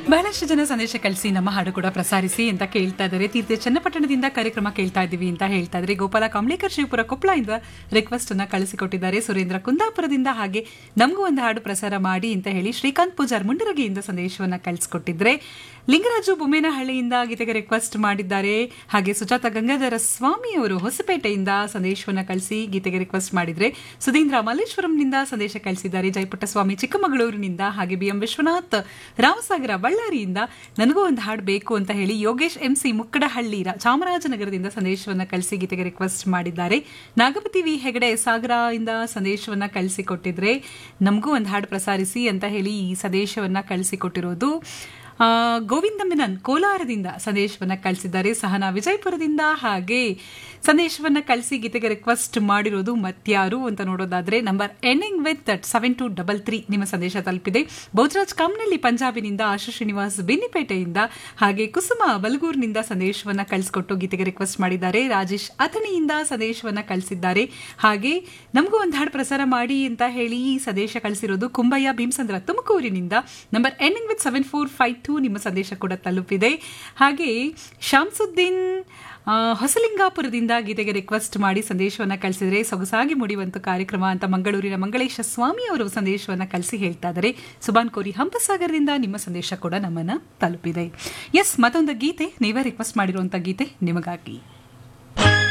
ಬಹಳಷ್ಟು ಜನ ಸಂದೇಶ ಕಳಿಸಿ ನಮ್ಮ ಹಾಡು ಕೂಡ ಪ್ರಸಾರಿಸಿ ಅಂತ ಕೇಳ್ತಾ ಇದ್ದಾರೆ ತೀರ್ಥ ಚನ್ನಪಟ್ಟಣದಿಂದ ಕಾರ್ಯಕ್ರಮ ಕೇಳ್ತಾ ಇದ್ದೀವಿ ಅಂತ ಹೇಳ್ತಾ ಇದ್ದಾರೆ ಗೋಪಾಲ ಕಮಲೇಕರ್ ಶಿವಪುರ ಕೊಪ್ಪಳದಿಂದ ರಿಕ್ವೆಸ್ಟ್ ಅನ್ನ ಕಳಿಸಿಕೊಟ್ಟಿದ್ದಾರೆ ಸುರೇಂದ್ರ ಕುಂದಾಪುರದಿಂದ ಹಾಗೆ ನಮಗೂ ಒಂದು ಹಾಡು ಪ್ರಸಾರ ಮಾಡಿ ಅಂತ ಹೇಳಿ ಶ್ರೀಕಾಂತ್ ಪೂಜಾರ್ ಮುಂಡರಗಿಯಿಂದ ಸಂದೇಶವನ್ನ ಕಳಿಸಿಕೊಟ್ಟಿದ್ರೆ ಲಿಂಗರಾಜು ಬೊಮ್ಮೇನಹಳ್ಳಿಯಿಂದ ಗೀತೆಗೆ ರಿಕ್ವೆಸ್ಟ್ ಮಾಡಿದ್ದಾರೆ ಹಾಗೆ ಸುಜಾತ ಗಂಗಾಧರ ಸ್ವಾಮಿ ಅವರು ಹೊಸಪೇಟೆಯಿಂದ ಸಂದೇಶವನ್ನ ಕಳಿಸಿ ಗೀತೆಗೆ ರಿಕ್ವೆಸ್ಟ್ ಮಾಡಿದ್ರೆ ಸುಧೀಂದ್ರ ಮಲ್ಲೇಶ್ವರಂನಿಂದ ಸಂದೇಶ ಕಳಿಸಿದ್ದಾರೆ ಜಯಪುಟ್ಟಸ್ವಾಮಿ ಚಿಕ್ಕಮಗಳೂರಿನಿಂದ ಹಾಗೆ ಬಿ ಎಂ ವಿಶ್ವನಾಥ್ ರಾಮಸಾಗರ ಬಳ್ಳಾರಿಯಿಂದ ನನಗೂ ಒಂದು ಹಾಡು ಬೇಕು ಅಂತ ಹೇಳಿ ಯೋಗೇಶ್ ಎಂಸಿ ಮುಕ್ಕಡಹಳ್ಳಿ ರ- ಚಾಮರಾಜನಗರದಿಂದ ಸಂದೇಶವನ್ನ ಕಳಿಸಿ ಗೀತೆಗೆ ರಿಕ್ವೆಸ್ಟ್ ಮಾಡಿದ್ದಾರೆ ನಾಗಪತಿ ವಿ ಹೆಗಡೆ ಸಾಗರ ಇಂದ ಸಂದೇಶವನ್ನ ಕಳಿಸಿಕೊಟ್ಟಿದ್ರೆ ನಮಗೂ ಒಂದು ಹಾಡು ಪ್ರಸಾರಿಸಿ ಅಂತ ಹೇಳಿ ಈ ಸಂದೇಶವನ್ನ ಕಳಿಸಿಕೊಟ್ಟಿರೋದು ಆ, ಗೋವಿಂದ ಮೆನನ್ ಕೋಲಾರದಿಂದ ಸಂದೇಶವನ್ನ ಕಳಿಸಿದ್ದಾರೆ ಸಹನಾ ವಿಜಯಪುರದಿಂದ ಹಾಗೆ ಸಂದೇಶವನ್ನ ಕಳಿಸಿ ಗೀತೆಗೆ ರಿಕ್ವೆಸ್ಟ್ ಮಾಡಿರೋದು ಮತ್ಯಾರು ಅಂತ ನೋಡೋದಾದ್ರೆ number ending with seven two double three ನಿಮ್ಮ ಸಂದೇಶ ತಲುಪಿದೆ ಬಹುಜರಾಜ್ ಕಮ್ನಳ್ಳಿ ಪಂಜಾಬಿನಿಂದ ಆಶು ಶ್ರೀನಿವಾಸ್ ಬೆನ್ನಿಪೇಟೆಯಿಂದ ಹಾಗೆ ಕುಸುಮ ಬಲಗೂರಿನಿಂದ ಸಂದೇಶವನ್ನ ಕಳಿಸಿಕೊಟ್ಟು ಗೀತೆಗೆ ರಿಕ್ವೆಸ್ಟ್ ಮಾಡಿದ್ದಾರೆ ರಾಜೇಶ್ ಅಥಣಿಯಿಂದ ಸಂದೇಶವನ್ನ ಕಳಿಸಿದ್ದಾರೆ ಹಾಗೆ ನಮಗೂ ಒಂದು ಹಾಡು ಪ್ರಸಾರ ಮಾಡಿ ಅಂತ ಹೇಳಿ ಸಂದೇಶ ಕಳಿಸಿರೋದು ಕುಂಬಯ್ಯ ಭೀಮಸಂದ್ರ ತುಮಕೂರಿನಿಂದ number ending with seven four five two ನಿಮ್ಮ ಸಂದೇಶ ಕೂಡ ತಲುಪಿದೆ ಹಾಗೆ ಶಾಮ್ಸುದ್ದೀನ್ ಆ, ಹೊಸಲಿಂಗಾಪುರದಿಂದ ಗೀತೆಗೆ ರಿಕ್ವೆಸ್ಟ್ ಮಾಡಿ ಸಂದೇಶವನ್ನ ಕಳಿಸಿದ್ರೆ ಸೊಗಸಾಗಿ ಮುಡಿಯುವಂತ ಕಾರ್ಯಕ್ರಮ ಅಂತ ಮಂಗಳೂರಿನ ಮಂಗಳೇಶ ಸ್ವಾಮಿ ಅವರು ಸಂದೇಶವನ್ನ ಕಳಿಸಿ ಹೇಳ್ತಾ ಇದ್ದಾರೆ ಸುಬಾನ್ ಕೋರಿ ಹಂಪಸಾಗರದಿಂದ ನಿಮ್ಮ ಸಂದೇಶ ಕೂಡ ನಮ್ಮನ್ನ ತಲುಪಿದೆ ಎಸ್ ಮತ್ತೊಂದು ಗೀತೆ ನೀವೇ ರಿಕ್ವೆಸ್ಟ್ ಮಾಡಿರುವಂತ ಗೀತೆ ನಿಮಗಾಗಿ